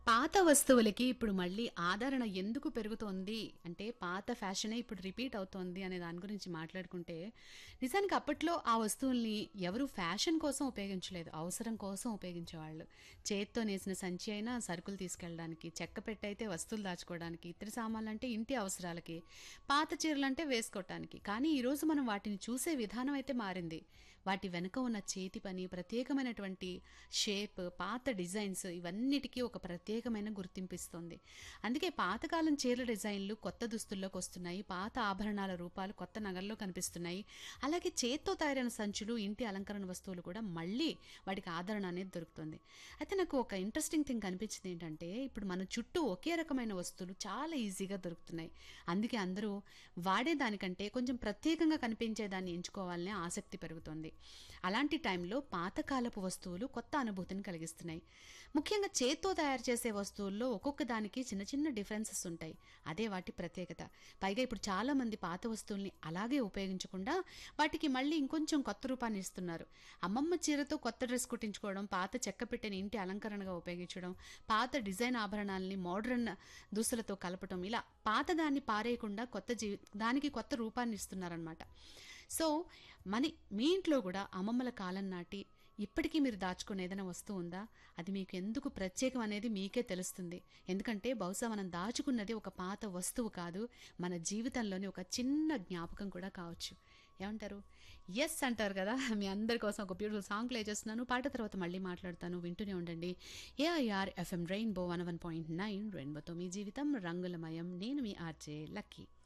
పాత వస్తువులకి ఇప్పుడు మళ్ళీ ఆదరణ ఎందుకు పెరుగుతోంది అంటే పాత ఫ్యాషనే ఇప్పుడు రిపీట్ అవుతోంది అనే దాని గురించి మాట్లాడుకుంటే నిజానికి అప్పట్లో ఆ వస్తువుల్ని ఎవరు ఫ్యాషన్ కోసం ఉపయోగించలేదు అవసరం కోసం ఉపయోగించేవాళ్ళు చేత్తో నేసిన సంచి అయినా సరుకులు తీసుకెళ్ళడానికి చెక్క పెట్టయితే వస్తువులు దాచుకోవడానికి ఇతర సామాన్లు అంటే ఇంటి అవసరాలకి పాత చీరలు అంటే వేసుకోవటానికి కానీ ఈరోజు మనం వాటిని చూసే విధానం అయితే మారింది వాటి వెనుక ఉన్న చేతి పని ప్రత్యేకమైనటువంటి షేప్ పాత డిజైన్స్ ఇవన్నిటికీ ఒక ప్రత్యేకమైన గుర్తింపు ఇస్తుంది అందుకే పాతకాలం చీరల డిజైన్లు కొత్త దుస్తుల్లోకి వస్తున్నాయి పాత ఆభరణాల రూపాలు కొత్త నగల్లో కనిపిస్తున్నాయి అలాగే చేత్తో తయారైన సంచులు ఇంటి అలంకరణ వస్తువులు కూడా మళ్ళీ వాటికి ఆదరణ అనేది దొరుకుతుంది అయితే నాకు ఒక ఇంట్రెస్టింగ్ థింగ్ కనిపించింది ఏంటంటే ఇప్పుడు మన చుట్టూ ఒకే రకమైన వస్తువులు చాలా ఈజీగా దొరుకుతున్నాయి అందుకే అందరూ వాడేదానికంటే కొంచెం ప్రత్యేకంగా కనిపించేదాన్ని ఎంచుకోవాలనే ఆసక్తి పెరుగుతుంది అలాంటి టైంలో పాతకాలపు వస్తువులు కొత్త అనుభూతిని కలిగిస్తున్నాయి ముఖ్యంగా చేత్తో తయారు చేసే వస్తువుల్లో ఒక్కొక్క దానికి చిన్న చిన్న డిఫరెన్సెస్ ఉంటాయి అదే వాటి ప్రత్యేకత పైగా ఇప్పుడు చాలా మంది పాత వస్తువుల్ని అలాగే ఉపయోగించకుండా వాటికి మళ్ళీ ఇంకొంచెం కొత్త రూపాన్ని ఇస్తున్నారు అమ్మమ్మ చీరతో కొత్త డ్రెస్ కుట్టించుకోవడం పాత చెక్క పెట్టిన ఇంటి అలంకరణగా ఉపయోగించడం పాత డిజైన్ ఆభరణాలని మోడ్రన్ దుస్తులతో కలపటం ఇలా పాతదాన్ని పారేయకుండా కొత్త జీవి దానికి కొత్త రూపాన్ని ఇస్తున్నారనమాట సో మన మీ ఇంట్లో కూడా అమ్మమ్మల కాలం నాటి ఇప్పటికీ మీరు దాచుకునే ఏదైనా వస్తువు ఉందా అది మీకు ఎందుకు ప్రత్యేకం అనేది మీకే తెలుస్తుంది ఎందుకంటే బహుశా మనం దాచుకున్నది ఒక పాత వస్తువు కాదు మన జీవితంలోని ఒక చిన్న జ్ఞాపకం కూడా కావచ్చు ఏమంటారు ఎస్ అంటారు కదా మీ అందరి కోసం ఒక బ్యూటిఫుల్ సాంగ్ ప్లే చేస్తున్నాను పాట తర్వాత మళ్ళీ మాట్లాడతాను వింటూనే ఉండండి AIR FM rainbow one one point nine రెయిన్బోతో మీ జీవితం రంగులమయం నేను మీ ఆర్జే లక్కీ